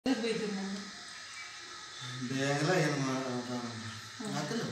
ಬೇಗಲ ಏನು ಮಾಡೋದು ಹಾಕಿಲ್ಲ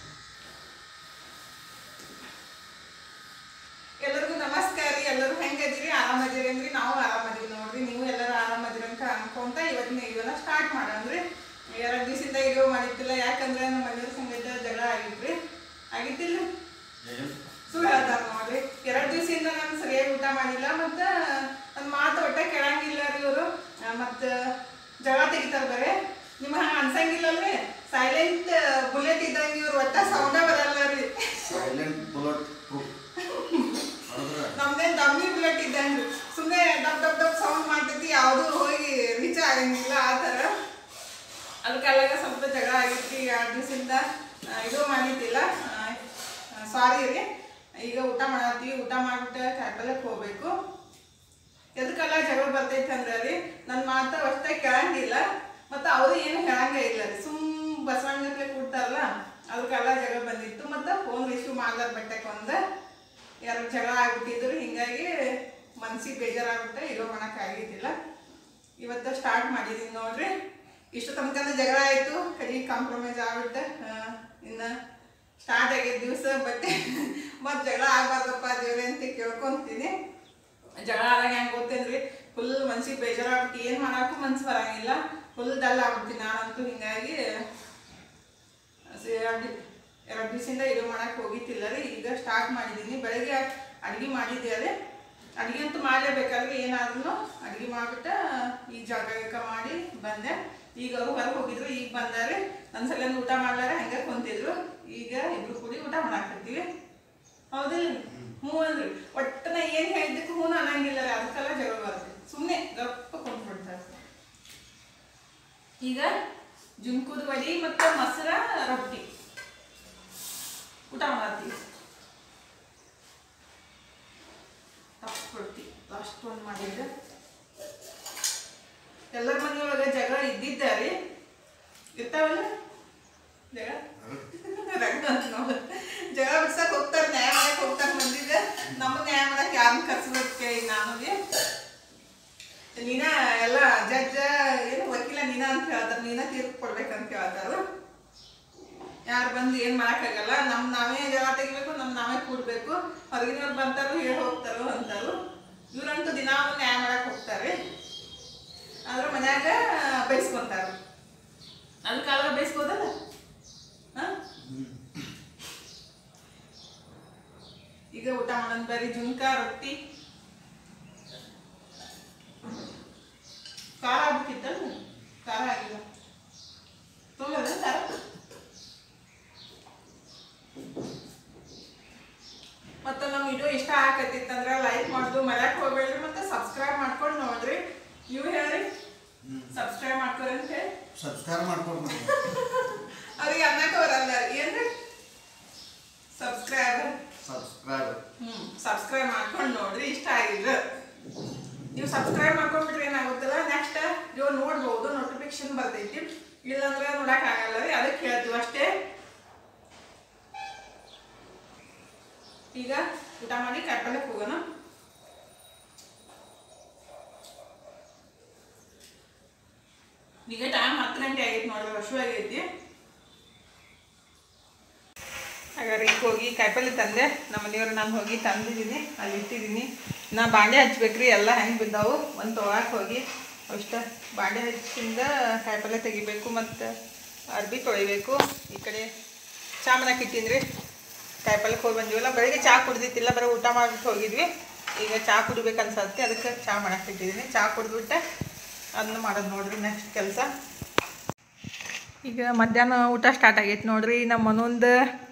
ಎಲ್ಲರಿಗೂ ನಮಸ್ಕಾರ ರೀ ಎಲ್ಲರೂ ಹೆಂಗದಿರಿ ಆರಾಮದಿರಿ ಅಂದ್ರಿ ನಾವು ಆರಾಮದೀವಿ ನೋಡ್ರಿ ನೀವು ಎಲ್ಲರೂ ಆರಾಮದಿರಿ ಅಂತ ಅನ್ಕೊಂತ ಇವತ್ತಿನ ವಿಡಿಯೋನ ಸ್ಟಾರ್ಟ್ ಮಾಡಂದ್ರಿ ಎರಡು ದಿವಸದಿಂದ ವಿಡಿಯೋ ಮಾಡಿತ್ತಿಲ್ಲ ಯಾಕಂದ್ರೆ ನಮ್ಮ ಮನೆಯವ್ರ ಸಂಗೀತ ಜಗಳ ಆಗಿತ್ರಿ ಆಗಿತ್ತಿಲ್ಲ ಸುಳ್ಳು ಹೇಳ್ತಾರ ನೋಡ್ರಿ ಎರಡು ದಿವಸದಿಂದ ನಾನು ಸರಿಯಾಗಿ ಊಟ ಮಾಡಿಲ್ಲ ಮತ್ತ ನನ್ನ ಮಾತು ಒಟ್ಟ ಕೇಳಂಗಿಲ್ಲ ರೀ ಇವರು ಮತ್ತ ಜಗಳ ತೆಗಿತಾರ ಬರೇ ನಿಮ್ಮ ಹಂಗ ಅನ್ಸಂಗಿಲ್ಲಲ್ರಿ ಸೈಲೆಂಟ್ ಬುಲೆಟ್ ಇದ್ದಂಗೆ ಇವ್ರು ಒಟ್ಟ ಸೌಂಡ ಬರಲ್ಲ ರೀ ಸೈಲೆಂಟ್ ಬುಲೆಟ್ ಪ್ರೂಫ್ ಹೌದ್ರ ನಮ್ದೇನ್ ಡಮ್ಮಿ ಬುಲೆಟ್ ಇದ್ದಂಗ್ರಿ ಸುಮ್ಮನೆ ಡಬ್ ಡಬ್ ಡಬ್ ಸೌಂಡ್ ಮಾಡ್ತೈತಿ ಯಾವುದು ಹೋಗಿ ರೀಚ್ ಆಗಂಗಿಲ್ಲ ಆ ಥರ ಅದಕ್ಕೆಲ್ಲಾಗ ಸ್ವಲ್ಪ ಜಗಳ ಆಗಿತ್ತು ಎರಡು ದಿವಸದಿಂದ ಇದು ಮಾಡಿದ್ದಿಲ್ಲ ಸಾರಿ ರೀ ಈಗ ಊಟ ಮಾಡತ್ತೀವಿ ಊಟ ಮಾಡ್ಬಿಟ್ಟು ಕ್ಯಾಟಲಕ್ಕೆ ಹೋಗ್ಬೇಕು ಎದಕ್ಕೆಲ್ಲ ಜಗಳ ಬರ್ತೈತೆ ಅಂದ್ರೆ ರೀ ನನ್ನ ಮಾತು ಅಷ್ಟೇ ಕೇಳಂಗಿಲ್ಲ ಮತ್ತು ಅವರು ಏನು ಹೇಳಂಗೇ ಇಲ್ಲ ರೀ ಸುಮ್ ಬಸವಣ್ಣಗತ್ಲೆ ಕೂಡ್ತಾರಲ್ಲ ಅದಕ್ಕೆಲ್ಲ ಜಗಳ ಬಂದಿತ್ತು ಮತ್ತು ಫೋನ್ ರಿಸೀವ್ ಮಾಡ್ಲಾರ ಬಟ್ಟೆಗೆ ಒಂದು ಎರಡು ಜಗಳ ಆಗ್ಬಿಟ್ಟಿದ್ರು ಹಿಂಗಾಗಿ ಮನ್ಸಿಗೆ ಬೇಜಾರಾಗ್ಬಿಟ್ಟೆ ಇರೋ ಮಾಡೋಕ್ಕಾಗಿದ್ದಿಲ್ಲ ಇವತ್ತು ಸ್ಟಾರ್ಟ್ ಮಾಡಿದೀನಿ ನೋಡ್ರಿ ಇಷ್ಟು ತನಕ ಜಗಳ ಆಯಿತು ಕಡಿ ಕಾಂಪ್ರಮೈಸ್ ಆಗ್ಬಿಟ್ಟೆ ಆ, ಇನ್ನು ಸ್ಟಾರ್ಟ್ ಆಗಿದ್ದ ದಿವಸ ಬಟ್ಟೆ ಮತ್ತು ಜಗಳ ಆಗ್ಬಾರ್ದಪ್ಪ ದೇವ್ರೆ ಅಂತ ಕೇಳ್ಕೊಂತೀನಿ ಜಗಳ ಆದಾಗ ಹೆಂಗೆ ಗೊತ್ತೇನ್ರಿ ಫುಲ್ ಮನ್ಸಿಗೆ ಬೇಜಾರಾಗ್ಬಿಟ್ಟು ಏನು ಮಾಡಕ್ಕೂ ಮನ್ಸು ಬರಂಗಿಲ್ಲ ಫುಲ್ ಡಲ್ ಆಗ್ಬಿಡ್ತೀನಿ ನಾನಂತೂ ಹಿಂಗಾಗಿ ಎರಡು ಎರಡು ದಿವಸದಿಂದ ಇದು ಮಾಡಕ್ಕೆ ಹೋಗಿತ್ತಿಲ್ಲ ರೀ ಈಗ ಸ್ಟಾರ್ಟ್ ಮಾಡಿದ್ದೀನಿ ಬೆಳಗ್ಗೆ ಅಡುಗೆ ಮಾಡಿದ್ದೆ ರೀ ಅಡುಗೆ ಅಂತೂ ಮಾಡಲೇಬೇಕಾದ್ರೆ ಏನಾದ್ರೂ ಅಡುಗೆ ಮಾಡ್ಬಿಟ್ಟು ಈ ಜಾಗ ಗೀಗ ಮಾಡಿ ಬಂದೆ ಈಗ ಅವರು ಹೊರಗೆ ಹೋಗಿದ್ರು ಈಗ ಬಂದಾರೆ ನನ್ನ ಸಲ ಊಟ ಮಾಡ್ಲಾರ ಹಂಗೆ ಕುಂತಿದ್ರು ಈಗ ಇಬ್ರು ಕೂಡಿ ಊಟ ಮಾಡಾಕತ್ತೀವಿ ಹೌದಿಲ್ಲ ಹ್ಞೂ ಅಂದ್ರಿ ಒಟ್ಟು ನಾ ಏನು ಹೇಳಿದ್ದಕ್ಕೆ ಹ್ಞೂ ಅನ್ನಂಗಿಲ್ಲ ರೀ ಅದಕ್ಕೆಲ್ಲ ಜಗಳ ಬರ್ತದೆ ಸುಮ್ಮನೆ ಗಪ್ಪ ಕೊಂಡ್ಬಿಡ್ತಾರೆ ಈಗ ಜುಂಕುದ ವಡಿ ಮತ್ತು ಮೊಸರ ರೊಟ್ಟಿ ಊಟ ಮಾಡತ್ತೀವಿ ಟಫ್ ರೊಟ್ಟಿ ಲಾಸ್ಟ್ ಒಂದು ಮಾಡಿದ್ರೆ ಎಲ್ಲರ ಮನೆಯೊಳಗೆ ಜಗಳ ಇದ್ದಿದ್ದಾರೆ ಇರ್ತಾವಲ್ಲ ಜಗಳ ರಗಡ ಅಂತ ನೋಡು. ಜಗಳ ಬಿಡ್ಸಕ್ ಹೋಗ್ತಾರೆ ನ್ಯಾಯ ಮಾಡಕ್ ಹೋಗ್ತಾರೆ ಮಂದಿಗೆ ನಮ್ಮ ನ್ಯಾಯ ಮಾಡಕ್ ಯಾರನ್ನ ಕರ್ಸ್ಬೇಕು ಕೇಳಿ ನಾನು ನೀನ ಎಲ್ಲ ಜಡ್ಜ ಏನು ವಕೀಲ ನೀನ ಅಂತ ಹೇಳ್ತಾರೆ ನೀನ ತೀರ್ಪು ಕೊಡ್ಬೇಕಂತ ಹೇಳ್ತಾರ ಯಾರು ಬಂದು ಏನ್ ಮಾಡಕ್ಕಾಗಲ್ಲ ನಮ್ ನಾವೇ ಜಗಳ ತೆಗಿಬೇಕು ನಮ್ ನಾವೇ ಕೂಡ್ಬೇಕು ಹೊರಗಿನವ್ರು ಬಂತಾರು ಹೇಳಿ ಹೋಗ್ತಾರೋ ಅಂತಾರು ಇವ್ರಂತೂ ದಿನಾ ನ್ಯಾಯ ಮಾಡಕ್ ಹೋಗ್ತಾರೆ ಆದ್ರೆ ಮನ್ಯಾಗ ಬೈಸ್ಕೊಂತಾರ ಅದಕ್ಕಾಗ ಬೈಸ್ಬೋದಲ್ಲ ಹಾ ಈಗ ಊಟ ಮಾಡೋಣ ಬರೀ ಜುನ್ಕ ರೊಟ್ಟಿ ಖಾರ ಆಗ್ಬಿಟ್ಟಿತ್ತಲ್ಲ ಖಾರ ಆಗಿಲ್ಲ ತೊಗೊಳ್ಳೋದ ಖಾರ ಮತ್ತು ನಮ್ಮ ವಿಡಿಯೋ ಇಷ್ಟ ಆಗತ್ತಿತ್ತಂದ್ರೆ ಲೈಕ್ ಮಾಡೋದು ಮರ್ಯಾಕ್ ಹೋಗ್ಬೇಡ್ರಿ ಮತ್ತು ಸಬ್ಸ್ಕ್ರೈಬ್ ಮಾಡ್ಕೊಂಡು ನೋಡ್ರಿ ನೀವು ಹೇಳ್ರಿ ಸಬ್ಸ್ಕ್ರೈಬ್ ಮಾಡ್ಕೊರಿ ಅಂತ ಹೇಳಿ ಸಬ್ಸ್ಕ್ರೈಬ್ ಮಾಡ್ಕೊಂಡು ಮತ್ತೆ ಅವ್ರಿಗೆ ಅನ್ನಕ್ಕೆ ಬರಲ್ಲ ಏನ್ರಿ ಸಬ್ಸ್ಕ್ರೈಬ್ ಸಬ್ಸ್ಕ್ರೈಬ್ ಹ್ಮ್ ಸಬ್ಸ್ಕ್ರೈಬ್ ಮಾಡ್ಕೊಂಡು ನೋಡ್ರಿ ಇಷ್ಟ ಆಗಿದ್ರೆ ನೀವು ಸಬ್ಸ್ಕ್ರೈಬ್ ಮಾಡ್ಕೊಂಡ್ಬಿಟ್ರೆ ಏನಾಗುತ್ತಲ್ಲ ನೆಕ್ಸ್ಟ್ ನೀವು ನೋಡ್ಬೋದು ನೋಟಿಫಿಕೇಶನ್ ಬರ್ತೈತಿ ಇಲ್ಲಾಂದ್ರೆ ನೋಡಕ್ ಆಗಲ್ಲ ರೀ ಅದಕ್ಕೆ ಹೇಳ್ತೀವಿ ಅಷ್ಟೇ ಈಗ ಊಟ ಮಾಡಿ ಕಟ್ಪಲ್ಲಕ್ಕೆ ಹೋಗೋಣ ಈಗ ಟೈಮ್ ಹತ್ತು ಗಂಟೆ ಆಗೈತಿ ನೋಡ್ರಿ ವರ್ಷ ಆಗೈತಿ ಹಾಗಾದ್ರೆ ಈಗ ಹೋಗಿ ಕಾಯಿಪಲ್ಲೆ ತಂದೆ ನಮ್ಮ ಮನೆಯವ್ರು ನಾನು ಹೋಗಿ ತಂದಿದ್ದೀನಿ ಅಲ್ಲಿ ಇಟ್ಟಿದ್ದೀನಿ ನಾ ಬಾಂಡೆ ಹಚ್ಬೇಕ್ರಿ ಎಲ್ಲ ಹೆಂಗೆ ಬಿದ್ದಾವು ಒಂದು ತೊಗೊಳಕ್ಕೆ ಹೋಗಿ ಅಷ್ಟ ಬಾಂಡೆ ಹಚ್ಚಿಂದ ಕಾಯಿಪಲ್ಲೆ ತೆಗಿಬೇಕು ಮತ್ತು ಅರ್ಬಿ ತೊಳಿಬೇಕು ಈ ಕಡೆ ಚಾ ಮಾಡಕ್ಕೆ ಇಟ್ಟಿನಿ ರೀ ಕಾಯಿಪಲ್ಲೆಗೆ ಹೋಗಿ ಬಂದಿವಲ್ಲ ಬೆಳಿಗ್ಗೆ ಚಾ ಕುಡ್ದಿತ್ತಿಲ್ಲ ಬರೀ ಊಟ ಮಾಡ್ಬಿಟ್ಟು ಹೋಗಿದ್ವಿ ಈಗ ಚಾ ಕುಡಿಬೇಕು ಅನ್ಸತ್ತೆ ಅದಕ್ಕೆ ಚಾ ಮಾಡಕ್ಕೆ ಇಟ್ಟಿದ್ದೀನಿ ಚಾ ಕುಡಿದ್ಬಿಟ್ಟೆ ಅದನ್ನ ಮಾಡೋದು ನೋಡ್ರಿ ನೆಕ್ಸ್ಟ್ ಕೆಲಸ ಈಗ ಮಧ್ಯಾಹ್ನ ಊಟ ಸ್ಟಾರ್ಟ್ ಆಗೈತೆ ನೋಡ್ರಿ ನಮ್ಮ ಮನೊಂದು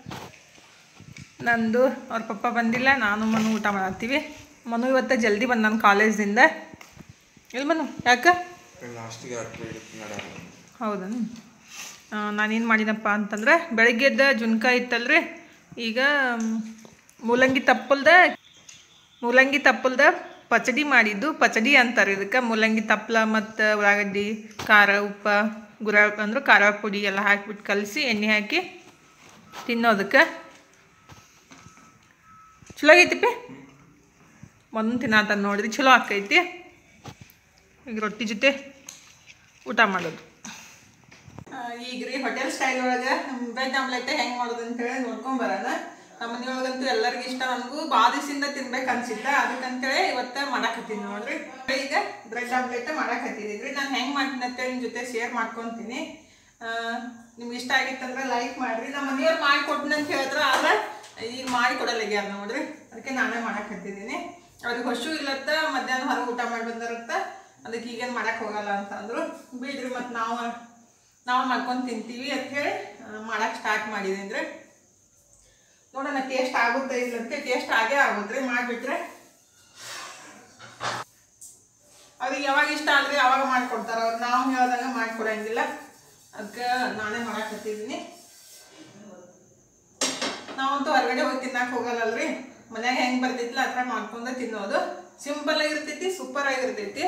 ನಂದು ಅವ್ರ ಪಪ್ಪ ಬಂದಿಲ್ಲ ನಾನು ಮನು ಊಟ ಮಾಡತ್ತೀವಿ ಮನು ಇವತ್ತು ಜಲ್ದಿ ಬಂದ ನಾನು ಕಾಲೇಜ್ದಿಂದ ಎಲ್ಲಿ ಮನು ಯಾಕೆ ಲಾಸ್ಟಿಗೆ ಹೌದಾ ನಾನೇನು ಮಾಡಿನಪ್ಪ ಅಂತಂದ್ರೆ ಬೆಳಗ್ಗೆದ್ದ ಜುನ್ಕ ಇತ್ತಲ್ರಿ ಈಗ ಮ್, ಮೂಲಂಗಿ ತಪ್ಪಲ್ದ ಮೂಲಂಗಿ ತಪ್ಪಲ್ದ ಪಚಡಿ ಮಾಡಿದ್ದು ಪಚಡಿ ಅಂತಾರೆ ಇದಕ್ಕೆ ಮೂಲಂಗಿ ತಪ್ಪಲ ಮತ್ತು ಉಳ್ಳಾಗಡ್ಡಿ ಖಾರ ಉಪ್ಪ ಗುರ ಅಂದ್ರೆ ಖಾರ ಪುಡಿ ಎಲ್ಲ ಹಾಕಿಬಿಟ್ಟು ಕಲಸಿ ಎಣ್ಣೆ ಹಾಕಿ ತಿನ್ನೋದಕ್ಕೆ ಚಲೋ ಆಗೈತಿಪ್ಪಿ ಒಂದು ತಿನ್ನತ್ತ ನೋಡಿರಿ ಚಲೋ ಆಕೈತಿ ಈಗ ರೊಟ್ಟಿ ಜೊತೆ ಊಟ ಮಾಡೋದು ಈಗ ರೀ ಹೋಟೆಲ್ ಸ್ಟೈಲ್ ಒಳಗೆ ವೆಜ್ ಆಮ್ಲೆಟ್ ಹೆಂಗೆ ಮಾಡೋದು ಅಂತೇಳಿ ನೋಡ್ಕೊಂಡ್ ಬರೋಣ ನಮ್ಮ ಮನೆಯೊಳಗಂತೂ ಎಲ್ಲರಿಗೂ ಇಷ್ಟ ನನಗೂ ಭಾಳ ದಿವಸದಿಂದ ತಿನ್ಬೇಕು ಅನ್ಸಿತ್ತ ಅದಕ್ಕಂತೇಳಿ ಇವತ್ತು ಮಾಡಾಕತ್ತೀನಿ ನೋಡ್ರಿ ಈಗ ಬ್ರೆಡ್ ಆಮ್ಲೆಟ್ ಮಾಡಾಕತ್ತಿದ್ರಿ ನಾನು ಹೆಂಗೆ ಮಾಡ್ತೀನಿ ಅಂತೇಳಿ ನಿಮ್ಮ ಜೊತೆ ಶೇರ್ ಮಾಡ್ಕೊತೀನಿ ನಿಮ್ಗೆ ಇಷ್ಟ ಆಗಿತ್ತಂದ್ರೆ ಲೈಕ್ ಮಾಡ್ರಿ ನಮ್ಮ ಮನೆಯವ್ರು ಮಾಡಿ ಕೊಟ್ಟಿನಿ ಅಂತ ಹೇಳಿದ್ರೆ ಆದ್ರೆ ಈಗ ಮಾಡಿ ಕೊಡಲ್ಲ ನೋಡ್ರಿ ಅದಕ್ಕೆ ನಾನೇ ಮಾಡಾಕತ್ತಿದ್ದೀನಿ ಅವ್ರಿಗೆ ಹಸು ಇಲ್ಲತ್ತ ಮಧ್ಯಾಹ್ನ ಹೊರಗೆ ಊಟ ಮಾಡಿ ಬಂದಿರತ್ತ ಅದಕ್ಕೆ ಈಗೇನು ಮಾಡಕ್ಕೆ ಹೋಗಲ್ಲ ಅಂತ ಅಂದ್ರು ಬಿಡ್ರಿ ಮತ್ತು ನಾವು ನಾವು ಮಾಡ್ಕೊಂಡು ತಿಂತೀವಿ ಅಂತ ಹೇಳಿ ಮಾಡಕ್ಕೆ ಸ್ಟಾರ್ಟ್ ಮಾಡಿದ್ದೀನಿ ರೀ ನೋಡೋಣ ಟೇಸ್ಟ್ ಆಗುತ್ತೆ ಇಲ್ಲಂತೆ ಟೇಸ್ಟ್ ಆಗೇ ಆಗುತ್ತೆ ಮಾಡಿಬಿಟ್ರೆ ಅವ್ರಿಗೆ ಯಾವಾಗ ಇಷ್ಟ ಆದ್ರೆ ಯಾವಾಗ ಮಾಡ್ಕೊಡ್ತಾರೆ ಅವ್ರು ನಾವು ಹೇಳ್ದಂಗೆ ಮಾಡ್ಕೊಡಂಗಿಲ್ಲ ಅದಕ್ಕೆ ನಾನೇ ಮಾಡಾಕತ್ತಿದ್ದೀನಿ ನಾವಂತೂ ಹೊರಗಡೆ ಹೋಗಿ ತಿನ್ನಕ್ಕೆ ಹೋಗಲ್ಲಲ್ರಿ ಮನ್ಯಾಗ ಹೆಂಗೆ ಬರ್ತೈತಿಲ್ಲ ಆ ಥರ ಮಾಡ್ಕೊಂಡು ತಿನ್ನೋದು ಸಿಂಪಲ್ ಆಗಿರ್ತೈತಿ ಸೂಪರ್ ಆಗಿರ್ತೈತಿ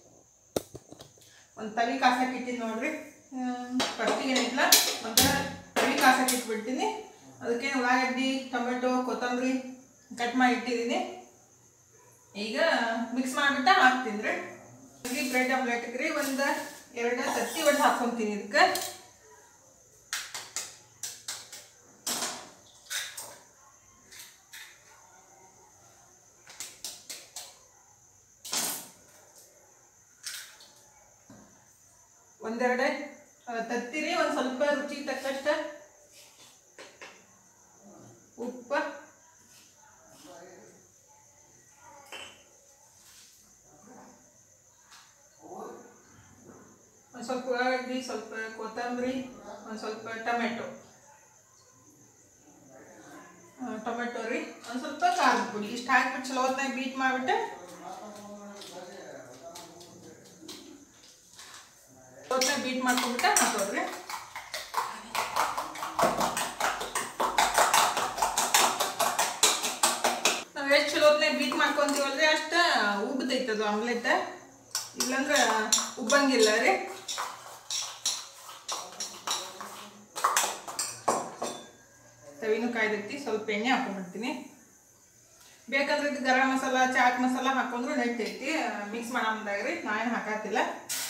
ಒಂದು ತವಿ ಕಾಸಕ್ಕೆ ಇಟ್ಟಿನಿ ನೋಡ್ರಿ ಫಸ್ಟಿಗೆ ಏನಿಲ್ಲ ಒಂದು ತವಿ ಕಾಸಕ್ಕೆ ಇಟ್ಬಿಡ್ತೀನಿ ಅದಕ್ಕೆ ಉಳ್ಳಾಗಡ್ಡಿ ಟೊಮೆಟೊ ಕೊತ್ತಂಬರಿ ಕಟ್ ಮಾಡಿ ಇಟ್ಟಿದ್ದೀನಿ ಈಗ ಮಿಕ್ಸ್ ಮಾಡಿಬಿಟ್ಟು ಹಾಕ್ತೀನಿ ರೀ ಇಲ್ಲಿ ಬ್ರೆಡ್ ಆಮ್ಲೆಟ್ಗೆ ರೀ ಒಂದು ಎರಡು ತತ್ತಿ ಒಟ್ಟು ಹಾಕ್ಕೊತೀನಿ ಇದಕ್ಕೆ ಒಂದೆರಡು ತತ್ತಿರಿ ಒಂದು ಸ್ವಲ್ಪ ರುಚಿಗೆ ತಕ್ಕಷ್ಟ ಉಪ್ಪ ಒಂದು ಸ್ವಲ್ಪ ಉಳ್ಳಾಗಡ್ಡಿ ಸ್ವಲ್ಪ ಕೊತ್ತಂಬರಿ ಒಂದು ಸ್ವಲ್ಪ ಟೊಮೆಟೊ ಆ, ಟೊಮೆಟೊ ರೀ ಒಂದು ಸ್ವಲ್ಪ ಖಾರದ ಪುಡಿ ಇಷ್ಟು ಹಾಕ್ಬಿಟ್ಟು ಚಲೋ ಹೊತ್ನಾಗ ಬೀಟ್ ಮಾಡಿಬಿಟ್ಟು ಹೊತ್ನಾಗ ಬೀಟ್ ಮಾಡ್ಕೊಂಡ್ಬಿಟ್ಟು ಹಾಕೋದ್ರಿ ನಾವು ಎಷ್ಟು ಚಲೋ ಹೊತ್ನಾಗ ಬೀಟ್ ಮಾಡ್ಕೊಂತೀವಲ್ರಿ ಅಷ್ಟು ಉಬ್ಬತೈತೆ ಅದು ಆಮ್ಲೆಟ್ ಇಲ್ಲಾಂದ್ರೆ ಉಬ್ಬಂಗಿಲ್ಲ ರೀ ತವಿನೂ ಕಾಯ್ದೈತಿ ಸ್ವಲ್ಪ ಎಣ್ಣೆ ಹಾಕೊಂಡ್ಬಿಡ್ತೀನಿ ಬೇಕಾದ್ರೆ ಇದು ಗರಂ ಮಸಾಲ ಚಾಟ್ ಮಸಾಲ ಹಾಕೊಂಡ್ರು ನಡೀತೈತಿ ಮಿಕ್ಸ್ ಮಾಡಮ್ದಾಗ ರೀ ನಾನೇನು ಹಾಕಾತಿಲ್ಲ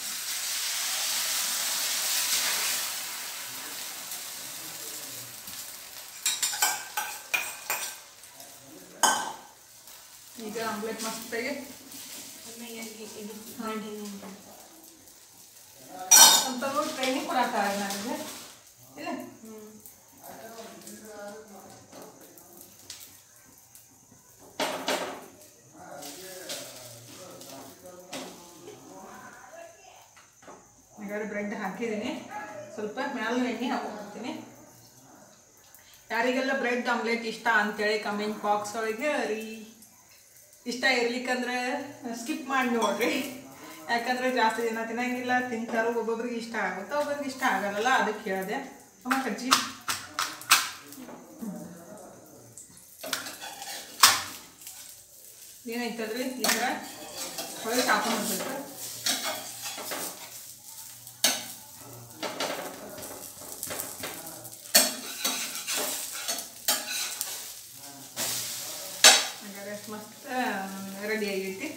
ಈಗ ಆಮ್ಲೆಟ್ ಮಸ್ತಾಗಿ ಸ್ವಲ್ಪ ಟ್ರೈನಿಂಗ್ ಕೊಡಕ್ಕಾಗ ನನಗೆ ಇಲ್ಲ ಹಾಗಾದ್ರೆ ಬ್ರೆಡ್ ಹಾಕಿದ್ದೀನಿ ಸ್ವಲ್ಪ ಮ್ಯಾಲ ಎಣ್ಣೆ ಹಾಕೊಂಡ್ಬಿಡ್ತೀನಿ ಯಾರಿಗೆಲ್ಲ ಬ್ರೆಡ್ ಆಮ್ಲೆಟ್ ಇಷ್ಟ ಅಂತೇಳಿ ಕಮೆಂಟ್ ಬಾಕ್ಸ್ ಒಳಗೆ ರೀ ಇಷ್ಟ ಇರ್ಲಿಕ್ಕಂದ್ರೆ ಸ್ಕಿಪ್ ಮಾಡಿ ನೋಡ್ರಿ ಯಾಕಂದ್ರೆ ಜಾಸ್ತಿ ಜನ ತಿನ್ನಂಗಿಲ್ಲ ತಿಂತಾರೋ ಒಬ್ಬೊಬ್ರಿಗೆ ಇಷ್ಟ ಆಗುತ್ತೆ ಒಬ್ಬೊಬ್ರಿಗೆ ಇಷ್ಟ ಆಗಲ್ಲ ಅದಕ್ಕೆ ಹೇಳಿದೆ ಅಮ್ಮ ಕಜ್ಜಿ ಏನೈತಲ್ರಿ ಈ ಥರ ಹೊಳಗೆ ಹಾಕೊಂಡ್ಬಿಡ್ಬೇಕು ಹಾಗಾದ್ರೆ ಮಸ್ತ್ ರೆಡಿ ಆಗೈತಿ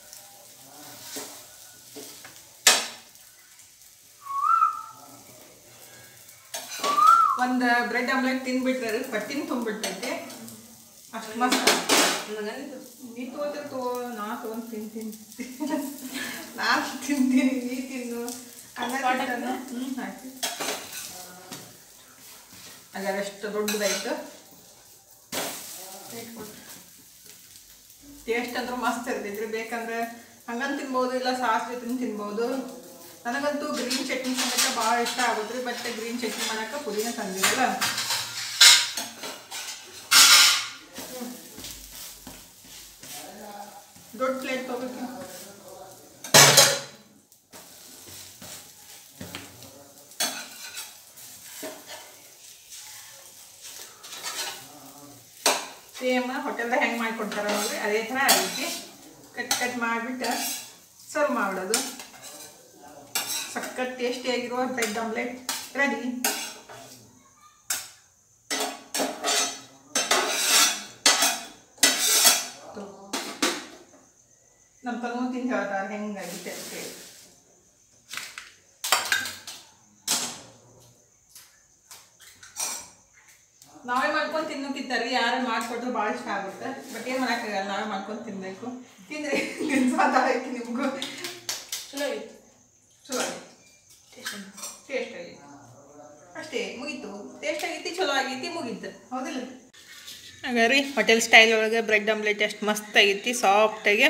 ಒಂದು ಬ್ರೆಡ್ ಆಮ್ಲೆಟ್ ತಿನ್ಬಿಟ್ರೆ ಪಟ್ಟಿನ ತುಂಬಿಟ್ಟೈತಿ ಅಷ್ಟು ಮಸ್ತ್ ನೀ ತಗೋದ್ರೆ ತಗೋ ನಾ ತೊಗೊಂಡು ತಿಂತೀನಿ ನಾನು ತಿಂತೀನಿ ನೀ ತಿನ್ನು ಅನ್ನ ತಿಂತಾನ ಹ್ಞೂ ಹಾಕಿ ಹಾಗಾದ್ರೆ ಎಷ್ಟು ದೊಡ್ಡದಾಯ್ತು ಟೇಸ್ಟ್ ಅಂದ್ರೆ ಮಸ್ತ್ ಇರ್ತೈತ್ರಿ ಬೇಕಂದ್ರೆ ಹಂಗಂತ ತಿನ್ಬೋದು ಇಲ್ಲ ಸಾಸ್ ಜೊತೆ ತಿನ್ಬೋದು ನನಗಂತೂ ಗ್ರೀನ್ ಚಟ್ನಿ ಸಮೇತ ಭಾಳ ಇಷ್ಟ ಆಗುತ್ತೆ ಬಟ್ ಗ್ರೀನ್ ಚಟ್ನಿ ಮಾಡಕ್ಕೆ ಪುದೀನ ತಂದಿರಲ್ಲ ದೊಡ್ಡ ಪ್ಲೇಟ್ ತೊಗೋಬೇಕು ಸೇಮ್ ಹೋಟೆಲ್ದಾಗ ಹೆಂಗೆ ಮಾಡಿಕೊಡ್ತಾರೆ ನೋಡ್ರಿ ಅದೇ ಥರ ರೀತಿ ಕಟ್ ಕಟ್ ಮಾಡಿಬಿಟ್ಟು ಸರ್ವ್ ಮಾಡೋದು ಸಖತ್ ಟೇಸ್ಟಿಯಾಗಿರುವ ಬ್ರೆಡ್ ಆಮ್ಲೆಟ್ ರೆಡಿ ನಮ್ಮ ತಗೊಂಡು ತಿಂದು ಹೇಳ್ತಾರೆ ಹೆಂಗಾಗಿತ್ತು ಅಂತ ಹೇಳಿ ನಾವೇ ಮಾಡ್ಕೊಂಡು ತಿನ್ನೋಕ್ಕಿತ್ತಾರಿ ಯಾರು ಮಾಡಿಕೊಟ್ರು ಭಾಳ ಇಷ್ಟ ಆಗುತ್ತೆ ಬಟ್ ಏನು ಮಾಡೋಕ್ಕಾಗಲ್ಲ ನಾವೇ ಮಾಡ್ಕೊಂಡು ತಿನ್ನಬೇಕು ತಿಂದ್ರೆ ತಿನ್ಸಾದಾಕಿ ನಿಮಗೂ ಚಲೋ ಐತಿ ಚಲೋ ಆಗೈತಿ ಟೇಸ್ಟ್ ಆಗೈತಿ ಅಷ್ಟೇ ಮುಗೀತು ಟೇಸ್ಟ್ ಆಗೈತಿ ಚಲೋ ಆಗೈತಿ ಮುಗೀತು ಹೌದಿಲ್ಲ ಹಾಗಾರಿ ಹೋಟೆಲ್ ಸ್ಟೈಲ್ ಒಳಗೆ ಬ್ರೆಡ್ ಆಮ್ಲೆಟ್ ಎಷ್ಟು ಮಸ್ತ್ ಆಗೈತಿ ಸಾಫ್ಟಾಗಿ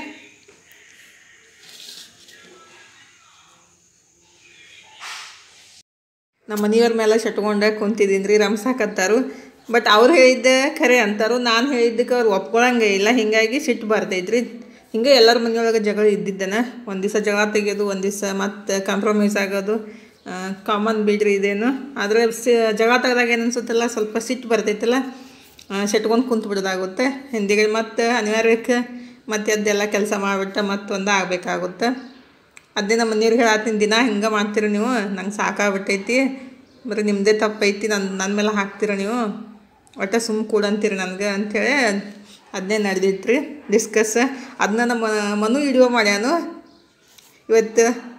ನಮ್ಮ ಮನೆಯವ್ರ ಮೇಲೆ ಶಟ್ಕೊಂಡೆ ಕುಂತಿದ್ದೀನಿ ರೀ ರಂಸಾಕತ್ತಾರು ಬಟ್ ಅವ್ರು ಹೇಳಿದ್ದೆ ಖರೆ ಅಂತಾರು ನಾನು ಹೇಳಿದ್ದಕ್ಕೆ ಅವ್ರು ಒಪ್ಕೊಳಂಗೆ ಇಲ್ಲ ಹೀಗಾಗಿ ಸಿಟ್ಟು ಬರ್ತೈತ್ರಿ ಹಿಂಗೆ ಎಲ್ಲರ ಮನೆಯೊಳಗೆ ಜಗಳ ಇದ್ದಿದ್ದನ ಒಂದು ದಿವಸ ಜಗಳ ತೆಗೆಯೋದು ಒಂದು ದಿವಸ ಮತ್ತೆ ಕಾಂಪ್ರಮೈಸ್ ಆಗೋದು ಕಾಮನ್ ಬಿಡ್ರಿ ಇದೇನು ಆದರೆ ಸಿ ಜಗಳ ತೆಗೆದಾಗ ಏನು ಅನ್ಸುತ್ತಲ್ಲ ಸ್ವಲ್ಪ ಸಿಟ್ಟು ಬರ್ತೈತಲ್ಲ ಶಟ್ಕೊಂಡು ಕುಂತು ಬಿಡೋದಾಗುತ್ತೆ ಹಿಂದಿಗೆ ಮತ್ತೆ ಅನಿವಾರ್ಯಕ್ಕೆ ಮತ್ತೆ ಅದೆಲ್ಲ ಕೆಲಸ ಮಾಡಿಬಿಟ್ಟು ಮತ್ತೊಂದು ಆಗಬೇಕಾಗುತ್ತೆ ಅದೇ ನಮ್ಮ ಮನೆಯವ್ರಿಗೆ ಹೇಳತ್ತೀನಿ ದಿನ ಹಿಂಗೆ ಮಾಡ್ತೀರಿ ನೀವು ನಂಗೆ ಸಾಕಾಗ್ಬಿಟ್ಟೈತಿ ಬರೀ ನಿಮ್ಮದೇ ತಪ್ಪೈತಿ ನನ್ನ ನನ್ನ ಮೇಲೆ ಹಾಕ್ತೀರ ನೀವು ಒಟ್ಟು ಸುಮ್ಮ ಕೂಡಂತೀರಿ ನನಗೆ ಅಂಥೇಳಿ ಅದನ್ನೇ ನಡೆದಿತ್ತು ರೀ ಡಿಸ್ಕಸ್ ಅದನ್ನ ನಮ್ಮ ಮನು ವಿಡಿಯೋ ಮಾಡ್ಯಾನು ಇವತ್ತು